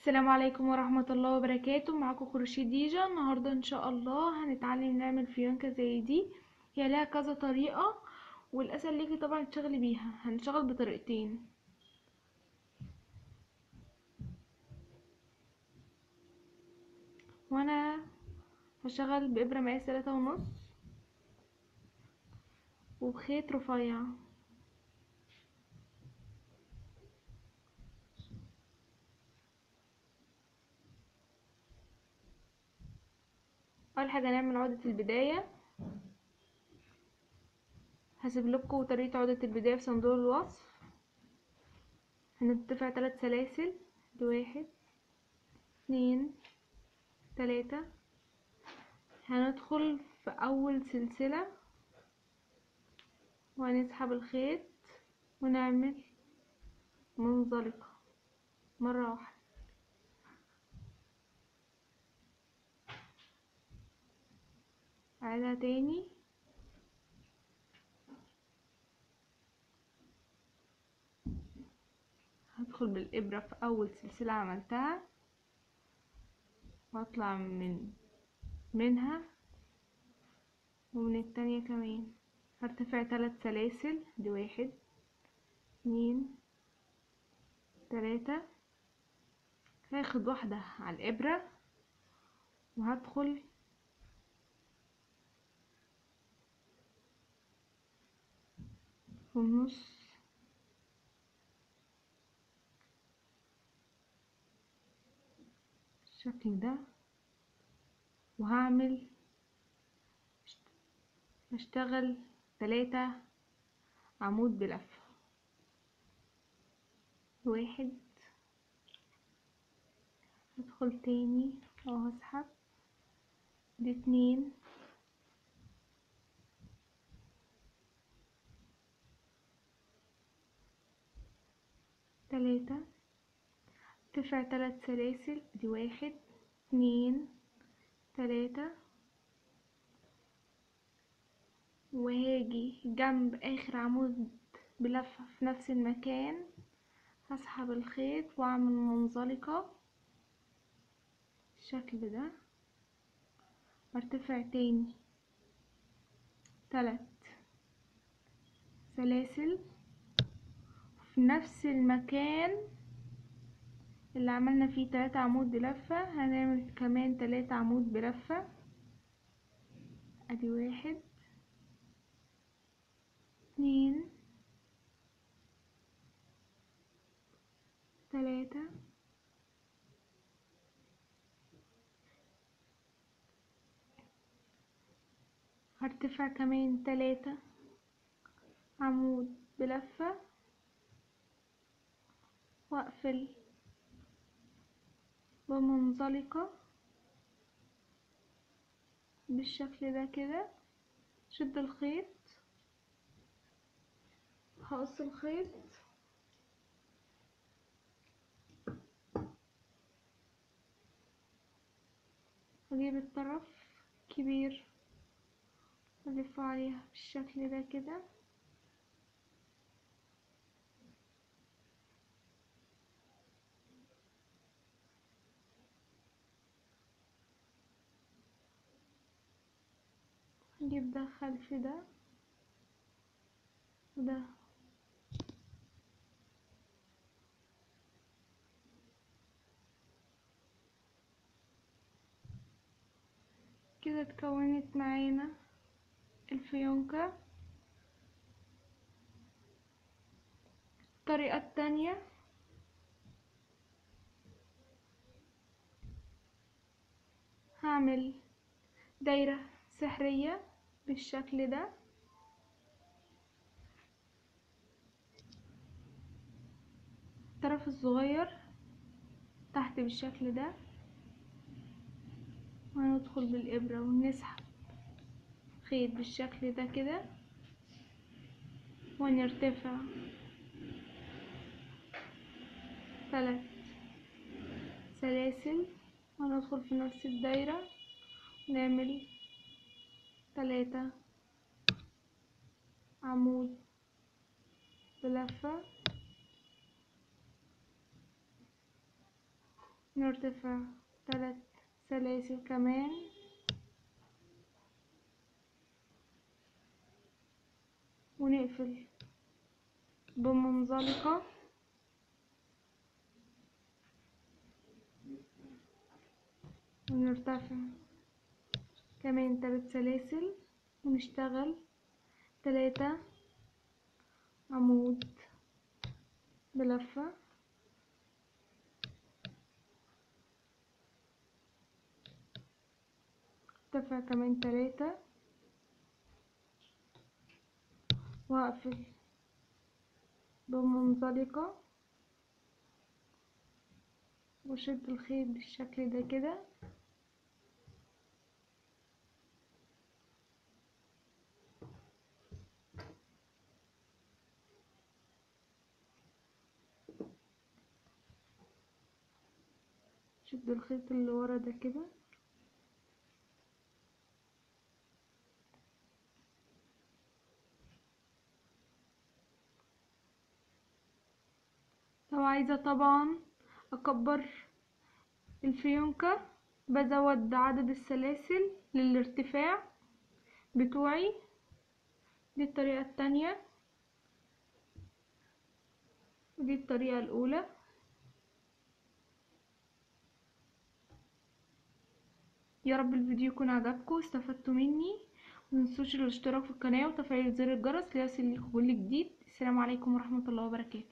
السلام عليكم ورحمة الله وبركاته معاكم كروشيه ديجا النهاردة ان شاء الله هنتعلم نعمل فيونكة زي دي هي لها كذا طريقة والاسهل ليكي طبعا تشتغلي بيها هنشتغل بطريقتين وانا هشتغل بإبرة مقاس تلاتة ونص وبخيط رفيع اول حاجه نعمل عقده البدايه هسيب لكم طريقه عقده البدايه في صندوق الوصف هنرتفع ثلاث سلاسل دي واحد اتنين تلاتة هندخل في اول سلسله وهنسحب الخيط ونعمل منزلقه مره واحده اعيدها تاني هدخل بالابرة في اول سلسلة عملتها واطلع من منها ومن التانية كمان هرتفع ثلاث سلاسل دي واحد اتنين تلاتة هاخد واحدة على الابرة وهدخل في النص بالشكل ده وهعمل هشتغل تلاتة عمود بلفة واحد هدخل تاني او هسحب دي اتنين تلاتة ارتفع تلات سلاسل دي واحد اتنين تلاتة وهاجي جنب اخر عمود بلفة في نفس المكان هسحب الخيط واعمل منزلقة بالشكل ده ارتفع تاني تلات سلاسل في نفس المكان اللي عملنا فيه تلاتة عمود بلفة هنعمل كمان تلاتة عمود بلفة ادي واحد اتنين تلاتة هرتفع كمان تلاتة عمود بلفة واقفل بمنزلقة بالشكل ده كده شد الخيط هقص الخيط هجيب الطرف كبير الف عليها بالشكل ده كده نجيب ده خلف ده وده كده اتكونت معانا الفيونكة الطريقة التانية هعمل دايرة سحرية بالشكل ده الطرف الصغير تحت بالشكل ده وندخل بالإبرة ونسحب خيط بالشكل ده كده ونرتفع ثلاث سلاسل وندخل في نفس الدايرة نعمل تلاتة عمود بلفة نرتفع ثلاث سلاسل كمان ونقفل بمنزلقة ونرتفع كمان ثلاث سلاسل ونشتغل ثلاثة عمود بلفة ارتفع كمان ثلاثة واقفل بمنزلقة وشد الخيط بالشكل ده كده شد الخيط اللي ورا ده كده لو عايزة طبعا اكبر الفيونكة بزود عدد السلاسل للارتفاع بتوعي دي الطريقة التانية ودي الطريقة الاولى يا رب الفيديو يكون عجبكم واستفدتوا مني متنسوش الاشتراك في القناة وتفعيل زر الجرس ليصل لكم كل جديد السلام عليكم ورحمة الله وبركاته